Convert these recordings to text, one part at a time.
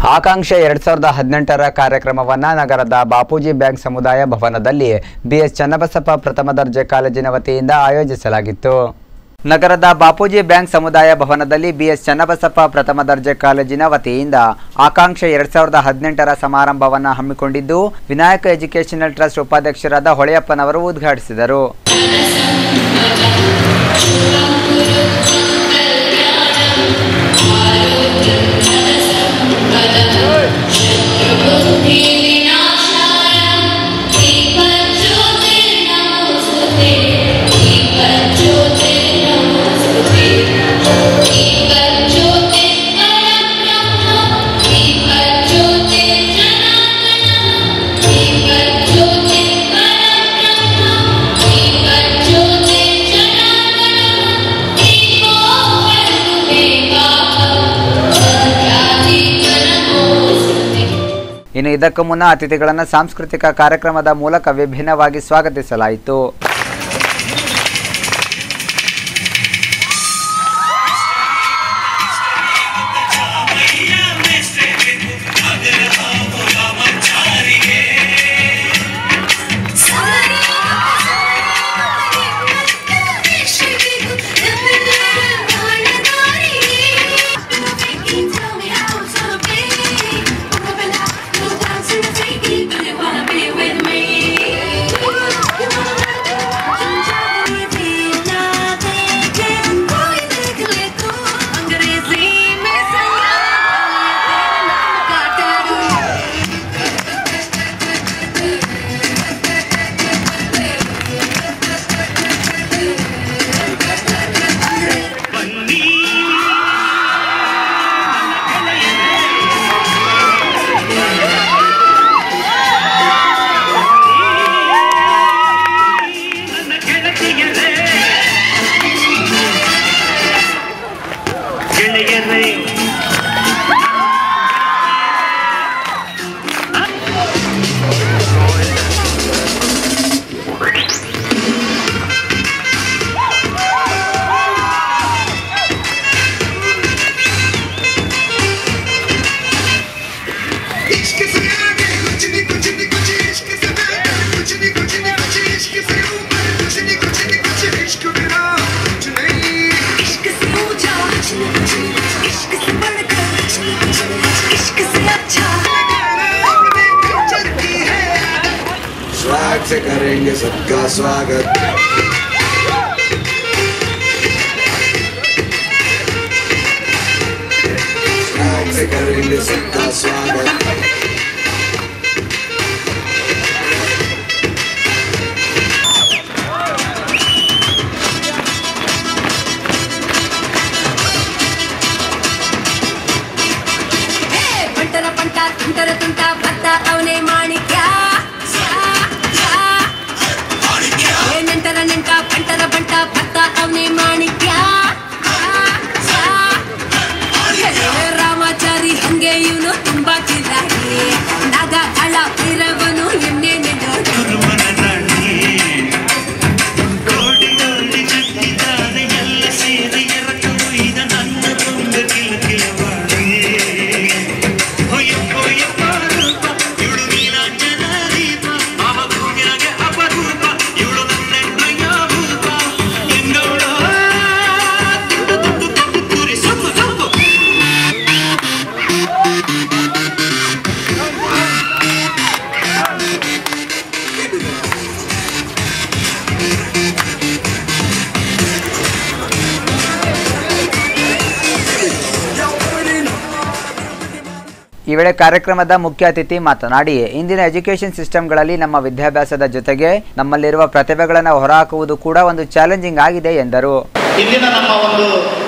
ಆಕಾಂಕ್ಷೆ ಎರಡ್ ಸಾವಿರದ ಹದಿನೆಂಟರ ಕಾರ್ಯಕ್ರಮವನ್ನ ನಗರದ ಬಾಪೂಜಿ ಬ್ಯಾಂಕ್ ಸಮುದಾಯ ಭವನದಲ್ಲಿ ಬಿಎಸ್ ಚನ್ನಬಸಪ್ಪ ಪ್ರಥಮ ದರ್ಜೆ ಕಾಲೇಜಿನ ವತಿಯಿಂದ ಆಯೋಜಿಸಲಾಗಿತ್ತು ನಗರದ ಬಾಪೂಜಿ ಬ್ಯಾಂಕ್ ಸಮುದಾಯ ಭವನದಲ್ಲಿ ಬಿಎಸ್ ಚನ್ನಬಸಪ್ಪ ಪ್ರಥಮ ದರ್ಜೆ ಕಾಲೇಜಿನ ವತಿಯಿಂದ ಆಕಾಂಕ್ಷೆ ಎರಡ್ ಸಾವಿರದ ಹದಿನೆಂಟರ ಸಮಾರಂಭವನ್ನು ಹಮ್ಮಿಕೊಂಡಿದ್ದು ವಿನಾಯಕ ಎಜುಕೇಷನಲ್ ಟ್ರಸ್ಟ್ ಉಪಾಧ್ಯಕ್ಷರಾದ ಹೊಳೆಯಪ್ಪನವರು ಉದ್ಘಾಟಿಸಿದರು ಇನ್ನು ಇದಕ್ಕೂ ಮುನ್ನ ಅತಿಥಿಗಳನ್ನು ಸಾಂಸ್ಕೃತಿಕ ಕಾರ್ಯಕ್ರಮದ ಮೂಲಕ ವಿಭಿನ್ನವಾಗಿ ಸ್ವಾಗತಿಸಲಾಯಿತು ಗೆಳೆಯರೇ इश्क से आगे कुछ नहीं कुछ नहीं कुछ इश्क से आगे कुछ नहीं कुछ नहीं कुछ इश्क से ऊपर कुछ नहीं कुछ नहीं कुछ इश्क बिना कुछ नहीं इश्क से ऊंचा कुछ नहीं कुछ नहीं इश्क से बढ़कर कुछ नहीं कुछ नहीं इश्क से अच्छा लगाना अपने कल्चर की है स्वैग से करेंगे सबका स्वागत स्वैग से करेंगे सबका स्वागत ಪಂಟರ ಪಂಟ ತುಂಟರ ತುಂಟ ಭತ್ತ ಅವನೇ ಮಾಣಿಕ್ಯ ಏ ನೆಂಟರ ನೆಂಟ ಪಂಟರ ಪಂಟ ಭತ್ತ ಅವನೇ ಮಾಣಿಕ್ಯ ಏ ರಾಮಾಚಾರಿ ಹಂಗೆ ಇವನು ತುಂಬಾ ಚಿಲ್ಲಾಗಿ ನಾಗ ಅಳ ಇರವನು ಎನ್ನೇನೆ ನೋಡಿ ಮನದಲ್ಲಿ ಕೋಡಿ ಕೋಡಿ ಕಟ್ಟಿದ್ದಾರೆ ಎಲ್ಲ ಸೇರಿ ಎರಕು ಇದ ನನ್ನ ತುಂಬ ಕಿಲ ಕಿಲವಾಡೆ ಹೊಯ್ಯಪ್ಪ ಹೊಯ್ಯಪ್ಪ ರೂಪ ಇವಳು ನೀಲಾಂಜನ ದೀಪ ಅವ ಭೂಮ್ಯಾಗೆ ಅಪರೂಪ ಇವಳು ನನ್ನೆಣ್ಣೆಯ ರೂಪ ಎಂದವಳ ತುಂಡು ತುಂಡು ತುಂಡು ತುರಿ ಸೊಪ್ಪು ಸೊಪ್ಪು ಈ ವೇಳೆ ಕಾರ್ಯಕ್ರಮದ ಮುಖ್ಯ ಅತಿಥಿ ಮಾತನಾಡಿ ಇಂದಿನ ಎಜುಕೇಷನ್ ಸಿಸ್ಟಮ್ಗಳಲ್ಲಿ ನಮ್ಮ ವಿದ್ಯಾಭ್ಯಾಸದ ಜೊತೆಗೆ ನಮ್ಮಲ್ಲಿರುವ ಪ್ರತಿಭೆಗಳನ್ನು ಹೊರಹಾಕುವುದು ಕೂಡ ಒಂದು ಚಾಲೆಂಜಿಂಗ್ ಆಗಿದೆ ಎಂದರು ಇಂದಿನ ನಮ್ಮ ಒಂದು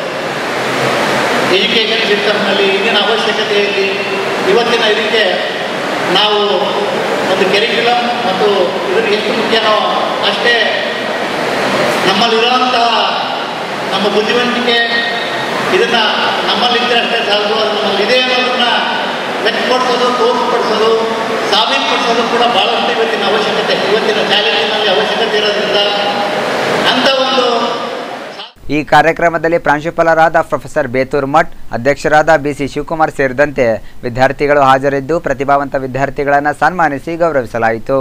ಎಜುಕೇಷನ್ ಸಿಸ್ಟಮ್ನಲ್ಲಿ ಇಂದಿನ ಅವಶ್ಯಕತೆಯಲ್ಲಿ ಇವತ್ತಿನ ಇದಕ್ಕೆ ನಾವು ಒಂದು ಕೆರಿಕ್ಯುಲಮ್ ಮತ್ತು ಇದನ್ನು ಎಷ್ಟು ಮುಖ್ಯನೋ ಅಷ್ಟೇ ನಮ್ಮಲ್ಲಿರುವಂತಹ ನಮ್ಮ ಬುದ್ಧಿವಂತಿಕೆ ಇದನ್ನು ನಮ್ಮಲ್ಲಿದ್ದರೆ ಅಷ್ಟೇ ಸಾಲದು ಅದು ನಮ್ಮಲ್ಲಿದೆ ಅನ್ನೋದನ್ನು ವ್ಯಕ್ತಪಡಿಸೋದು ತೋರ್ಪಡಿಸೋದು ಸಾಬೀತುಪಡಿಸೋದು ಕೂಡ ಭಾಳಷ್ಟು ಇವತ್ತಿನ ಅವಶ್ಯಕತೆ ಇವತ್ತಿನ ಚಾಲೆಂಜಿನಲ್ಲಿ ಅವಶ್ಯಕತೆ ಇರೋದ್ರಿಂದ ಅಂಥ ಒಂದು ಈ ಕಾರ್ಯಕ್ರಮದಲ್ಲಿ ಪ್ರಾಂಶುಪಾಲರಾದ ಪ್ರೊಫೆಸರ್ ಬೇತೂರ್ ಮಠ್ ಅಧ್ಯಕ್ಷರಾದ ಬಿಸಿ ಶಿವಕುಮಾರ್ ಸೇರಿದಂತೆ ವಿದ್ಯಾರ್ಥಿಗಳು ಹಾಜರಿದ್ದು ಪ್ರತಿಭಾವಂತ ವಿದ್ಯಾರ್ಥಿಗಳನ್ನು ಸನ್ಮಾನಿಸಿ ಗೌರವಿಸಲಾಯಿತು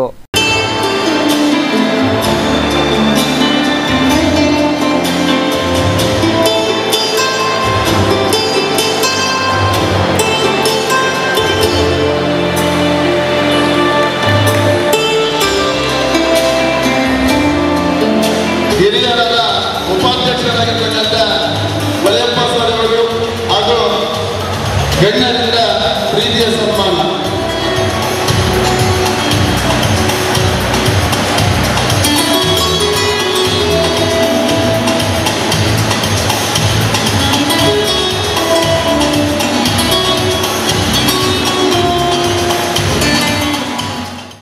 ಹಿರಿಯರ